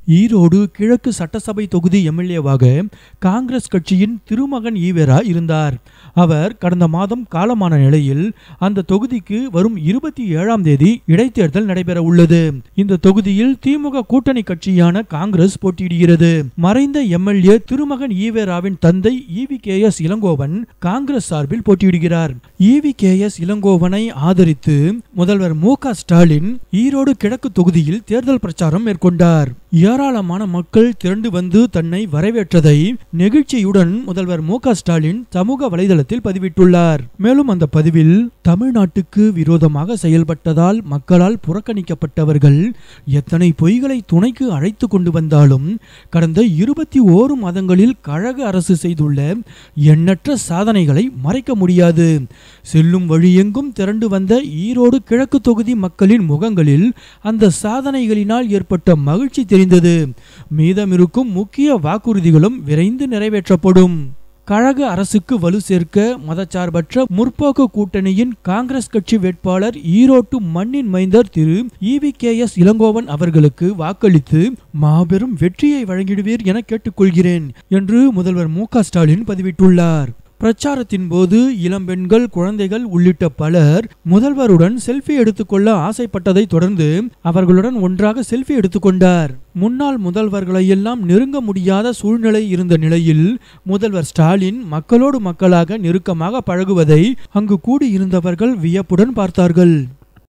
ஈரோடு கிழக்கு சட்டசபை தொகுதி எம்எல்ஏவாக காங்கிரஸ் கட்சியின் திருமகன் ஈவேரா இருந்தார் அவர் கடந்த மாதம் காலமான நிலையில் அந்த தொகுதிக்கு வரும் இருபத்தி ஏழாம் தேதி இடைத்தேர்தல் நடைபெற உள்ளது இந்த தொகுதியில் திமுக கூட்டணி கட்சியான காங்கிரஸ் போட்டியிடுகிறது மறைந்த எம்எல்ஏ திருமகன் ஈவேராவின் தந்தை E V K S Elangovan Congress சார்பில் போட்டியிடுகிறார் ஈவி கே எஸ் இளங்கோவனை ஆதரித்து முதல்வர் மு க ஸ்டாலின் ஈரோடு கிழக்கு தொகுதியில் தேர்தல் பிரச்சாரம் மேற்கொண்டார் ஏராளமான மக்கள் திரண்டு வந்து தன்னை வரவேற்றதை நெகிழ்ச்சியுடன் முதல்வர் மு க ஸ்டாலின் சமூக வலைதளத்தில் பதிவிட்டுள்ளார் மேலும் அந்த பதிவில் தமிழ்நாட்டுக்கு விரோதமாக செயல்பட்டதால் மக்களால் புறக்கணிக்கப்பட்டவர்கள் எத்தனை பொய்களை துணைக்கு அழைத்து கொண்டு வந்தாலும் கடந்த இருபத்தி ஓரு மாதங்களில் கழக அரசு செய்துள்ள எண்ணற்ற சாதனைகளை மறைக்க முடியாது செல்லும் வழியெங்கும் திரண்டு வந்த ஈரோடு கிழக்கு தொகுதி மக்களின் முகங்களில் அந்த சாதனைகளினால் ஏற்பட்ட மகிழ்ச்சி தெரிந்தது மீதமிருக்கும் முக்கிய வாக்குறுதிகளும் விரைந்து நிறைவேற்றப்படும் கழக அரசுக்கு வலு சேர்க்க மதச்சார்பற்ற முற்போக்கு கூட்டணியின் காங்கிரஸ் கட்சி வேட்பாளர் ஈரோட்டு மண்ணின் மைந்தர் Thiru E V K S Elangovan அவர்களுக்கு வாக்களித்து மாபெரும் வெற்றியை வழங்கிடுவீர் என கேட்டுக்கொள்கிறேன் என்று முதல்வர் மு க ஸ்டாலின் பதிவிட்டுள்ளார் பிரச்சாரத்தின் போது இளம்பெண்கள் குழந்தைகள் உள்ளிட்ட பலர் முதல்வருடன் செல்ஃபி எடுத்துக்கொள்ள ஆசைப்பட்டதை தொடர்ந்து அவர்களுடன் ஒன்றாக செல்ஃபி எடுத்துக்கொண்டார் முன்னாள் முதல்வர்களையெல்லாம் நெருங்க முடியாத சூழ்நிலை இருந்த நிலையில் முதல்வர் ஸ்டாலின் மக்களோடு மக்களாக நெருக்கமாக பழகுவதை அங்கு கூடியிருந்தவர்கள் வியப்புடன் பார்த்தார்கள்